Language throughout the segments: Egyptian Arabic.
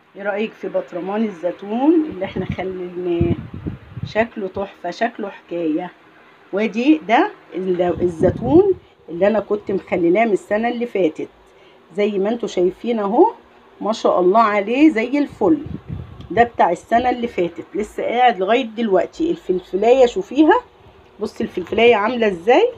ايه رايك في بطرمان الزيتون اللي احنا خليناه شكله تحفه شكله حكايه وادي ده ال- الزيتون اللي انا كنت مخليناه من السنه اللي فاتت زي ما انتوا شايفين اهو ما شاء الله عليه زي الفل ده بتاع السنه اللي فاتت لسه قاعد لغايه دلوقتي الفلفلايه شوفيها بصي الفلفلايه عامله ازاي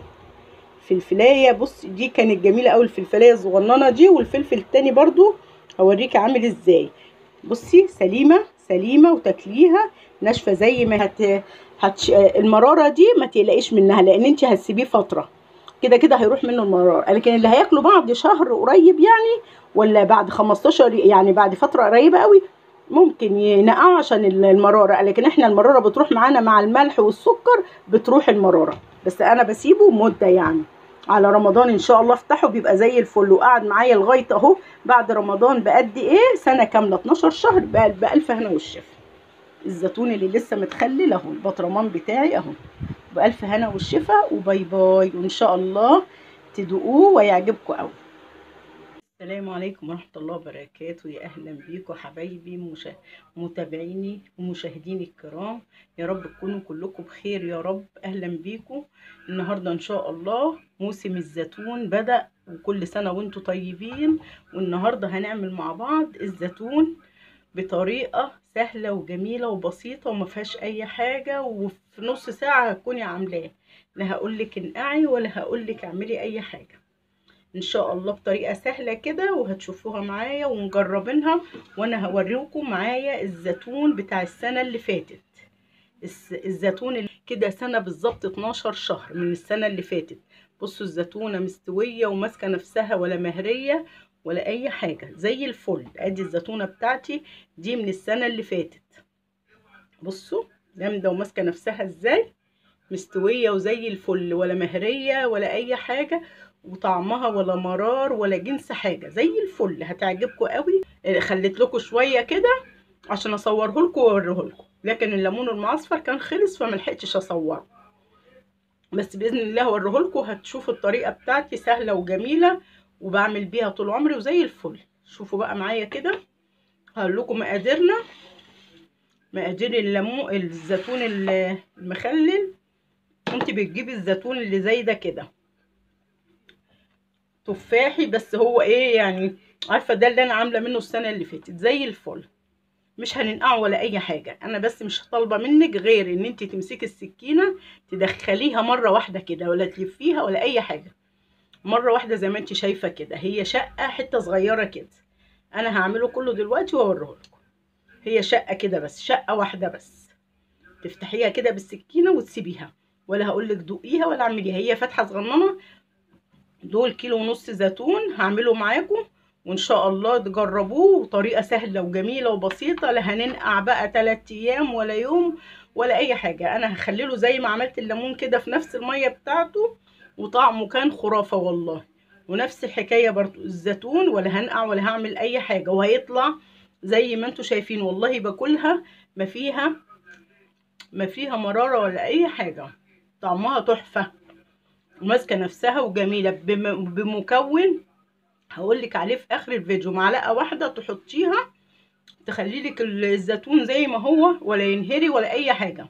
فلفلايه بص دي كانت جميله قوي الفلفلايه الصغننه دي والفلفل التاني برضو هوريكي عامل ازاي بصي سليمه سليمه وتاكليها ناشفه زي ما هت... هتش... المراره دي ما تقلقيش منها لان انت هتسيبيه فتره كده كده هيروح منه المراره لكن اللي هياكله بعد شهر قريب يعني ولا بعد 15 يعني بعد فتره قريبه قوي ممكن ينقعوا عشان المراره لكن احنا المراره بتروح معانا مع الملح والسكر بتروح المراره بس انا بسيبه مده يعني على رمضان ان شاء الله افتحه بيبقى زي الفل وقعد معايا لغايه اهو بعد رمضان بقد ايه سنه كامله 12 شهر بألف هنا والشفا الزيتون اللي لسه متخلل اهو البطرمان بتاعي اهو بألف هنا والشفا وباي باي وان شاء الله تدوقوه ويعجبكم قوي السلام عليكم ورحمة الله وبركاته يا أهلا بيكم حبايبي مشا... متابعيني ومشاهديني الكرام يا رب تكونوا كلكم بخير يا رب أهلا بيكم النهاردة إن شاء الله موسم الزيتون بدأ وكل سنة وانتم طيبين والنهاردة هنعمل مع بعض الزيتون بطريقة سهلة وجميلة وبسيطة وما فيهاش أي حاجة وفي نص ساعة هتكوني عاملاه لا هقولك انقعي ولا هقولك اعملي أي حاجة ان شاء الله بطريقه سهله كده وهتشوفوها معايا ومجربينها وانا هوريكم معايا الزيتون بتاع السنه اللي فاتت الزيتون اللي كده سنه بالظبط 12 شهر من السنه اللي فاتت بصوا الزيتونه مستويه وماسكه نفسها ولا مهريه ولا اي حاجه زي الفل ادي الزيتونه بتاعتي دي من السنه اللي فاتت بصوا جامده وماسكه نفسها ازاي مستويه وزي الفل ولا مهريه ولا اي حاجه وطعمها ولا مرار ولا جنس حاجه زي الفل هتعجبكم قوي خليت لكم شويه كده عشان اصوره لكم واوريه لكم لكن الليمون المعصفر كان خلص فما لحقتش اصوره بس باذن الله اوريه لكم هتشوفوا الطريقه بتاعتي سهله وجميله وبعمل بيها طول عمري وزي الفل شوفوا بقى معايا كده هقول لكم مقاديرنا مقادير الليمون الزيتون المخلل انت بتجيبي الزيتون اللي زي ده كده تفاحي بس هو ايه يعني عارفه ده اللي انا عامله منه السنه اللي فاتت زي الفل مش هننقعه ولا اي حاجه انا بس مش طالبه منك غير ان انت تمسكي السكينه تدخليها مره واحده كده ولا تلفيها ولا اي حاجه مره واحده زي ما انت شايفه كده هي شقه حته صغيره كده انا هعمله كله دلوقتي واوريه لكم هي شقه كده بس شقه واحده بس تفتحيها كده بالسكينه وتسيبيها ولا هقول لك دوقيها ولا اعمليها هي فتحه صغننه دول كيلو ونص زيتون هعمله معاكم وان شاء الله تجربوه وطريقه سهله وجميله وبسيطه لا هننقع بقى 3 ايام ولا يوم ولا اي حاجه انا هخليله زي ما عملت الليمون كده في نفس الميه بتاعته وطعمه كان خرافه والله ونفس الحكايه برضو الزيتون ولا هنقع ولا هعمل اي حاجه وهيطلع زي ما انتم شايفين والله باكلها ما فيها ما فيها مراره ولا اي حاجه طعمها تحفه وماسكه نفسها وجميله بمكون هقول لك عليه في اخر الفيديو معلقه واحده تحطيها تخلي لك الزيتون زي ما هو ولا ينهري ولا اي حاجه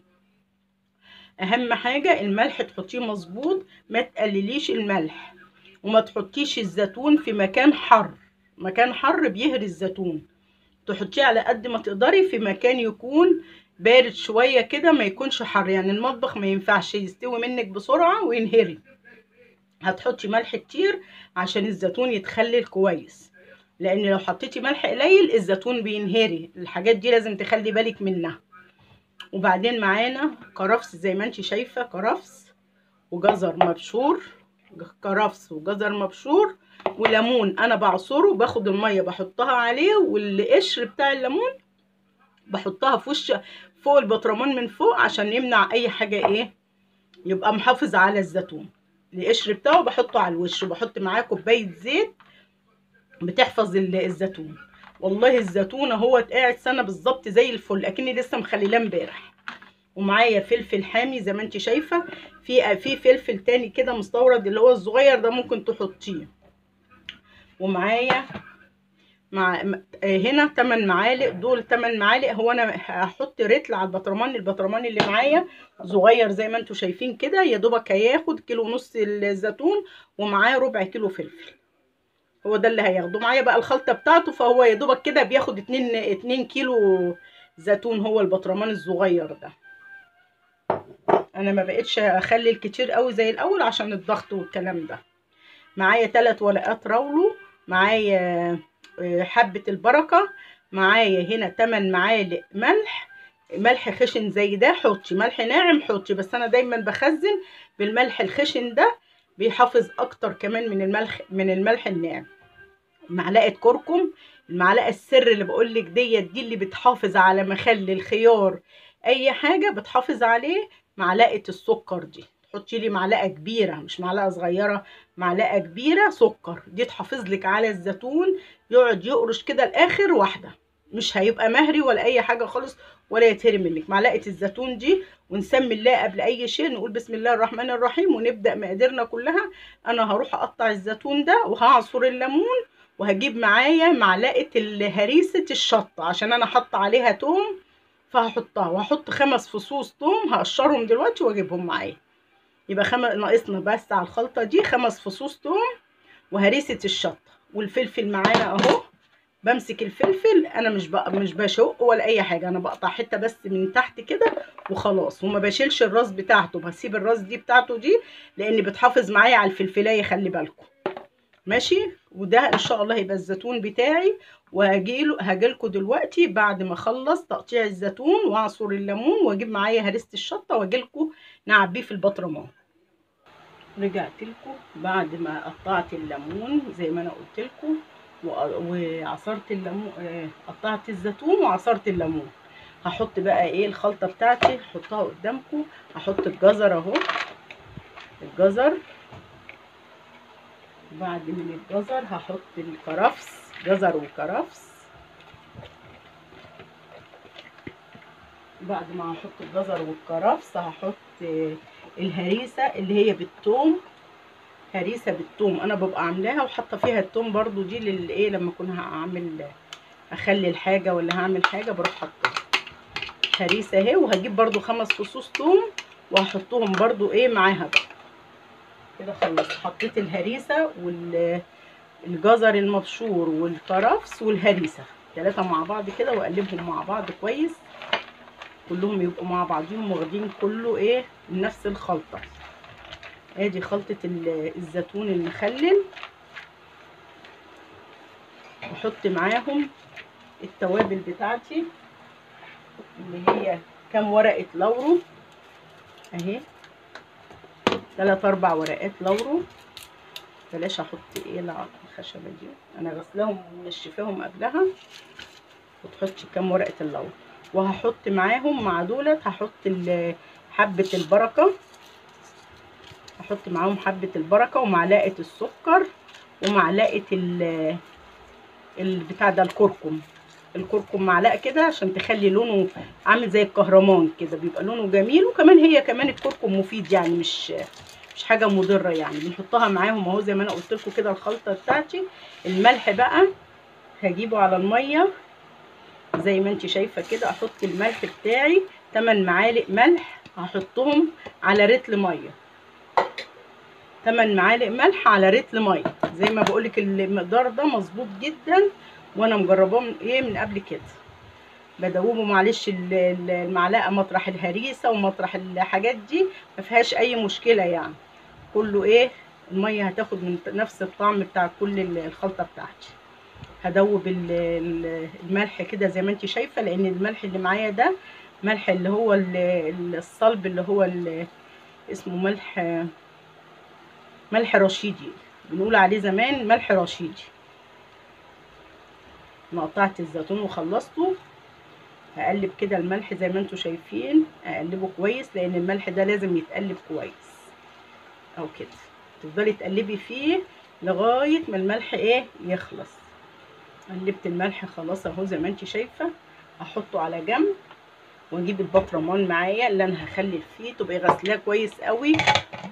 اهم حاجه الملح تحطيه مظبوط ما تقلليش الملح وما تحطيش الزيتون في مكان حر مكان حر بيهري الزيتون تحطيه على قد ما تقدري في مكان يكون بارد شويه كده ما يكونش حر يعني المطبخ ما ينفعش يستوي منك بسرعه وينهري هتحطي ملح كتير عشان الزيتون يتخلل كويس لان لو حطيتي ملح قليل الزيتون بينهري الحاجات دي لازم تخلي بالك منها وبعدين معانا كرفس زي ما انت شايفه كرفس وجزر مبشور كرفس وجزر مبشور وليمون انا بعصره باخد الميه بحطها عليه والقشر بتاع الليمون بحطها في وش فوق البطرمان من فوق عشان يمنع اي حاجه ايه يبقى محافظ على الزيتون القشر بتاعه بحطه على الوش وبحط معاه كوبايه زيت بتحفظ الزيتون والله الزيتون اهو قاعد سنه بالظبط زي الفل اكني لسه مخليلاه امبارح ومعايا فلفل حامي زي ما انت شايفه في في فلفل تاني كده مستورد اللي هو الصغير ده ممكن تحطيه ومعايا مع م- آه، هنا 8 معالق دول 8 معالق هو انا هحط رتل على البطرمان البطرمان اللي معايا صغير زي ما انتم شايفين كده يا دوبك هياخد كيلو ونص الزيتون ومعاه ربع كيلو فلفل هو ده اللي هياخده معايا بقى الخلطه بتاعته فهو يا دوبك كده بياخد 2 2 كيلو زيتون هو البطرمان الصغير ده انا ما بقتش اخلي الكتير قوي زي الاول عشان الضغط والكلام ده معايا ثلاث ورقات راولو معايا آه، حبة البركة معايا هنا 8 معالق ملح ملح خشن زي ده حطي ملح ناعم حطي بس انا دايما بخزن بالملح الخشن ده بيحافظ اكتر كمان من الملح من الملح الناعم معلقه كركم المعلقه السر اللي بقول لك ديت دي اللي بتحافظ على مخلي الخيار اي حاجه بتحافظ عليه معلقه السكر دي تحطي لي معلقه كبيره مش معلقه صغيره معلقه كبيره سكر دي تحافظ لك على الزيتون يقعد يقرش كده لاخر واحده مش هيبقى مهري ولا اي حاجه خالص ولا يتهري منك معلقه الزيتون دي ونسمي الله قبل اي شيء نقول بسم الله الرحمن الرحيم ونبدا مقاديرنا كلها انا هروح اقطع الزيتون ده وهعصر الليمون وهجيب معايا معلقه ال- هريسه الشطه عشان انا حاطه عليها توم فهحطها وهحط خمس فصوص توم هقشرهم دلوقتي واجيبهم معايا يبقى خم... ناقصنا بس على الخلطه دي خمس فصوص توم وهريسه الشطه والفلفل معانا اهو بمسك الفلفل انا مش بقى مش بشق ولا اي حاجه انا بقطع حته بس من تحت كده وخلاص وما بشيلش الراس بتاعته بسيب الراس دي بتاعته دي لان بتحافظ معايا على الفلفلايه خلي بالكم ماشي وده ان شاء الله هيبقى الزيتون بتاعي وهجيله هجيلكوا دلوقتي بعد ما اخلص تقطيع الزيتون واعصر الليمون واجيب معايا هريسه الشطه واجيلكوا نعبيه في البطرمان رجعت لكم بعد ما قطعت الليمون زي ما انا قلت لكم وعصرت الليمون آه، قطعت الزيتون وعصرت الليمون هحط بقى ايه الخلطه بتاعتي هحطها قدامكم هحط الجزر اهو الجزر بعد من الجزر هحط الكرفس جزر وكرفس بعد ما هحط الجزر والكرفس هحط آه، الهريسه اللي هي بالثوم هريسه بالثوم انا ببقى عاملاها وحاطه فيها الثوم برضو دي للايه لما اكون هعمل اخلي الحاجه ولا هعمل حاجه بروح حاطاها هريسه اهي وهجيب برضو خمس فصوص ثوم وهحطهم برضو ايه معاها بقى كده خلصت حطيت الهريسه والجزر المبشور والكرفس والهريسه ثلاثه مع بعض كده واقلبهم مع بعض كويس كلهم يبقوا مع بعضهم واخدين كله ايه من نفس الخلطه ادي خلطة ال- الزيتون المخلل واحط معاهم التوابل بتاعتي اللي هي كام ورقة لورو اهي تلات اربع ورقات لورو بلاش احط ايه الع- الخشبة دي انا غسلاهم ومنشفاهم قبلها وتحطي كام ورقة اللورو وهحط معاهم مع دولت هحط ال- حبة البركة احط معاهم حبة البركة ومعلقة السكر ومعلقة ال البتاع ده الكركم الكركم معلقة كده عشان تخلي لونه عامل زي الكهرمان كده بيبقى لونه جميل وكمان هي كمان الكركم مفيد يعني مش مش حاجة مضرة يعني بنحطها معاهم اهو زي ما انا قلت لكم كده الخلطة بتاعتي الملح بقى هجيبه على المية زي ما انت شايفة كده احط الملح بتاعي 8 معالق ملح هحطهم على رتل ميه 8 معالق ملح على رتل ميه زي ما بقولك المقدار ده مظبوط جدا وانا مجرباه من ايه من قبل كده بدوبه معلش ال- ال- المعلقه مطرح الهريسه ومطرح الحاجات دي ما فيهاش اي مشكله يعني كله ايه الميه هتاخد من نفس الطعم بتاع كل ال- الخلطه بتاعتي هدوب ال- ال- الملح كده زي ما انت شايفه لان الملح اللي معايا ده ملح اللي هو ال- الصلب اللي هو ال- اسمه ملح ملح رشيدي بنقول عليه زمان ملح رشيدي انا قطعت الزيتون وخلصته هقلب كده الملح زي ما انتم شايفين اقلبه كويس لان الملح ده لازم يتقلب كويس او كده تفضلي تقلبي فيه لغايه ما الملح ايه يخلص قلبت الملح خلاص اهو زي ما انت شايفه هحطه على جنب واجيب البطرمان معايا اللي انا هخلل فيه تبقي غسلاه كويس قوي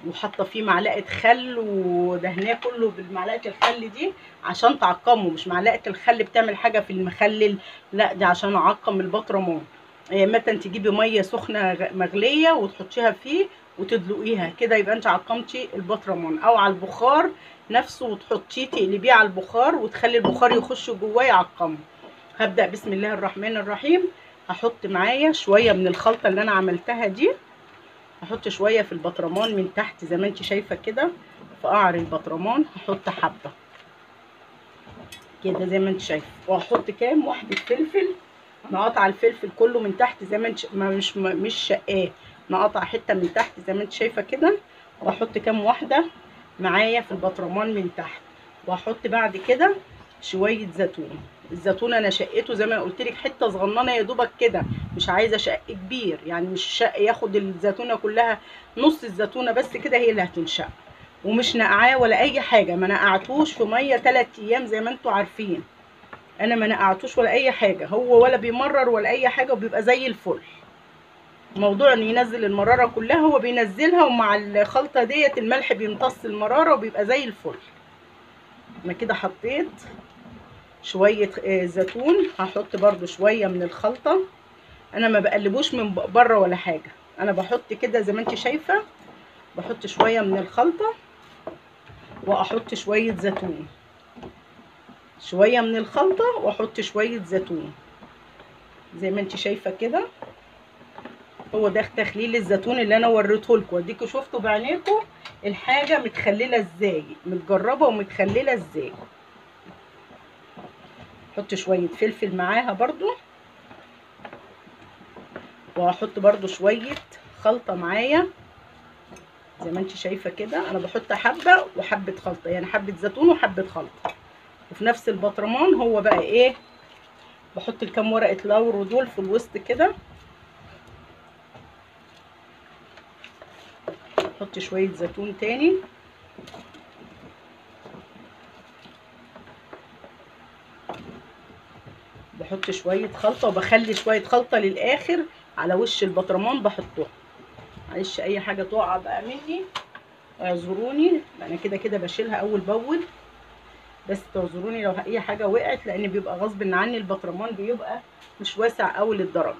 وحاطه فيه معلقه خل ودهناه كله بالمعلقه الخل دي عشان تعقمه مش معلقه الخل بتعمل حاجه في المخلل لا دي عشان اعقم البطرمان إيه، مثلا تجيبي ميه سخنه غ- مغليه وتحطيها فيه وتدلقيها كده يبقى انت عقمتي البطرمان او على البخار نفسه وتحطيه تقلبيه على البخار وتخلي البخار يخش جواه يعقمه هبدا بسم الله الرحمن الرحيم هحط معايا شويه من الخلطه اللي انا عملتها دي هحط شويه في البطرمان من تحت زي ما انت شايفه كده في قعر البطرمان هحط حبه كده زي ما انت شايفه وهحط كام واحده فلفل نقطع الفلفل كله من تحت زي ما انت ما مش ما مش شقاه نقطع حته من تحت زي ما انت شايفه كده واحط كام واحده معايا في البطرمان من تحت واحط بعد كده شويه زيتون الزيتون انا شقيته زي ما قلت لك حته صغننه يا دوبك كده مش عايزه شق كبير يعني مش شق ياخد الزيتونه كلها نص الزيتونه بس كده هي اللي هتنشق ومش نقعاه ولا اي حاجه ما نقعتوش في ميه 3 ايام زي ما انتوا عارفين انا ما نقعتوش ولا اي حاجه هو ولا بيمرر ولا اي حاجه وبيبقى زي الفل موضوع ان ينزل المراره كلها هو بينزلها ومع الخلطه ديت الملح بيمتص المراره وبيبقى زي الفل انا كده حطيت شويه آه، زيتون هحط برده شويه من الخلطه انا ما بقلبوش من ب- بره ولا حاجه انا بحط كده زي ما انت شايفه بحط شويه من الخلطه واحط شويه زيتون شويه من الخلطه واحط شويه زيتون زي ما انت شايفه كده هو ده تخليل الزيتون اللي انا وريته لكم اديكوا شفتوا بعينيكم الحاجه متخلله ازاي متجربه ومتخلله ازاي احط شويه فلفل معاها برضو وهحط برضو شويه خلطه معايا زي ما انت شايفه كده انا بحط حبه وحبه خلطه يعني حبه زيتون وحبه خلطه وفي نفس البطرمان هو بقى ايه بحط الكام ورقه لورو دول في الوسط كده احط شويه زيتون تاني بحط شويه خلطه وبخلي شويه خلطه للاخر على وش البطرمان بحطها معلش اي حاجه تقع بقى مني اعذروني انا كده كده بشيلها اول باول بس تعذروني لو اي حاجه وقعت لان بيبقى غصب عني البطرمان بيبقى مش واسع قوي للدرجه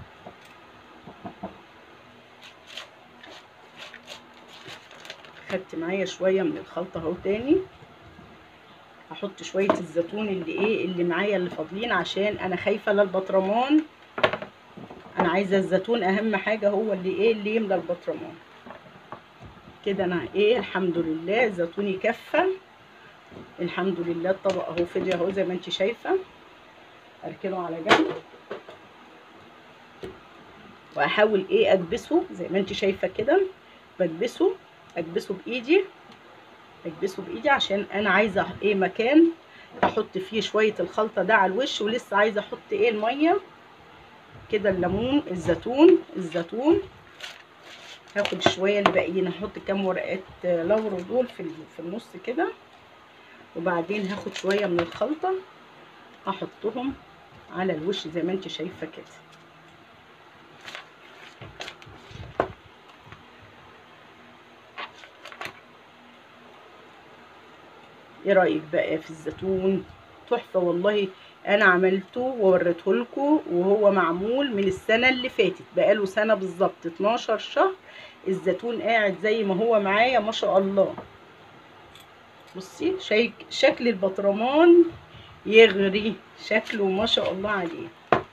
خدت معايا شويه من الخلطه اهو تاني هحط شويه الزيتون اللي ايه اللي معايا اللي فاضلين عشان انا خايفه للبطرمان انا عايزه الزيتون اهم حاجه هو اللي ايه اللي يملى البطرمان كده انا ايه الحمد لله زيتوني كفه الحمد لله الطبق اهو فضي اهو زي ما انت شايفه اركنه على جنب واحاول ايه اكبسه زي ما انت شايفه كده بكبسه اكبسه بايدي اكبسه بايدي عشان انا عايزه ايه مكان احط فيه شويه الخلطه ده على الوش ولسه عايزه احط ايه الميه كده الليمون الزيتون الزيتون هاخد شويه اللي باقيين هحط كام ورقه لورو دول في في النص كده وبعدين هاخد شويه من الخلطه هحطهم على الوش زي ما انت شايفه كده ايه رايك بقى في الزيتون تحفه والله انا عملته ووريته لكم وهو معمول من السنه اللي فاتت بقاله سنه بالظبط 12 شهر الزيتون قاعد زي ما هو معايا ما شاء الله بصي شيك شكل البطرمان يغري شكله ما شاء الله عليه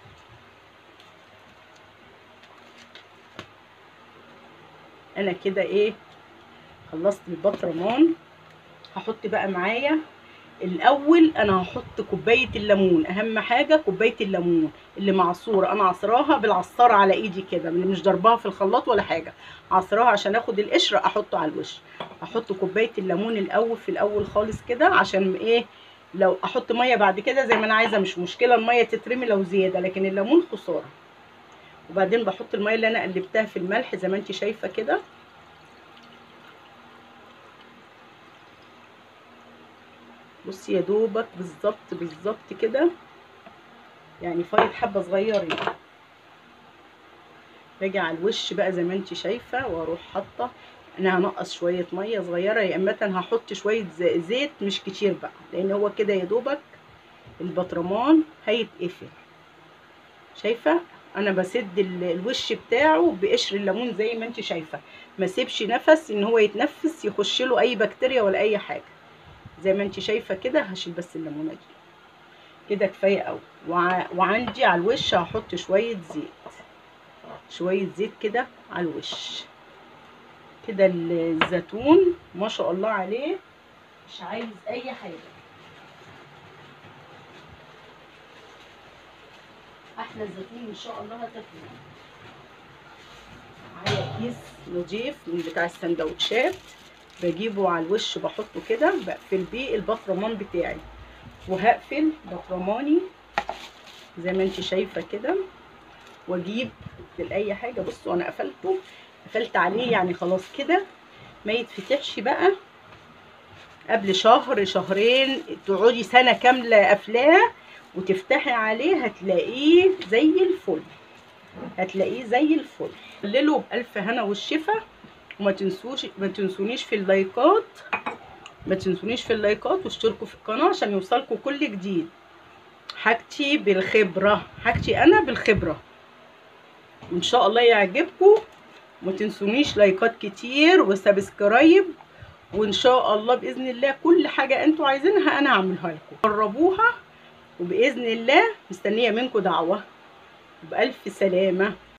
انا كده ايه خلصت البطرمان هحط بقى معايا الاول انا هحط كوبايه الليمون اهم حاجه كوبايه الليمون اللي معصوره انا عصراها بالعصاره على ايدي كده اللي مش ضربها في الخلاط ولا حاجه عصراها عشان اخد القشر احطه على الوش احط كوبايه الليمون الاول في الاول خالص كده عشان ايه لو احط ميه بعد كده زي ما انا عايزه مش مشكله الميه تترمي لو زياده لكن الليمون خساره وبعدين بحط الميه اللي انا قلبتها في الملح زي ما انت شايفه كده بصي يا دوبك بالظبط بالظبط كده يعني فايض حبه صغيرين باجي على الوش بقى زي ما انت شايفه واروح حاطه انا هنقص شويه ميه صغيره يا اما هحط شويه ز- زيت مش كتير بقى لان هو كده يا دوبك البطرمان هيتقفل شايفه انا بسد ال- الوش بتاعه بقشر الليمون زي ما انت شايفه ما سيبش نفس ان هو يتنفس يخش له اي بكتيريا ولا اي حاجه زي ما انت شايفه كده هشيل بس الليمونه دي كده كفايه قوي وع... وعندي على الوش هحط شويه زيت شويه زيت كده على الوش كده الزيتون ما شاء الله عليه مش عايز اي حاجه احلى زيتون ان شاء الله هتاكله معايا كيس نضيف من بتاع السندوتشات بجيبه على الوش بحطه كده بقفل بيه البطرمان بتاعي وهقفل بطرماني زي ما انت شايفه كده واجيب اي حاجه بصوا انا قفلته قفلت عليه يعني خلاص كده ما يتفتحش بقى قبل شهر شهرين تقعدي سنه كامله قافلاه وتفتحي عليه هتلاقيه زي الفل هتلاقيه زي الفل قللوا بألف هنا والشفا وما تنسوش ما تنسونيش في اللايكات ما تنسونيش في اللايكات واشتركوا في القناه عشان يوصلكوا كل جديد حاجتي بالخبره حاجتي انا بالخبره وان شاء الله يعجبكم ما تنسونيش لايكات كتير وسبسكرايب وان شاء الله باذن الله كل حاجه انتوا عايزينها انا هعملها لكم جربوها وباذن الله مستنيه منكم دعوه بألف سلامه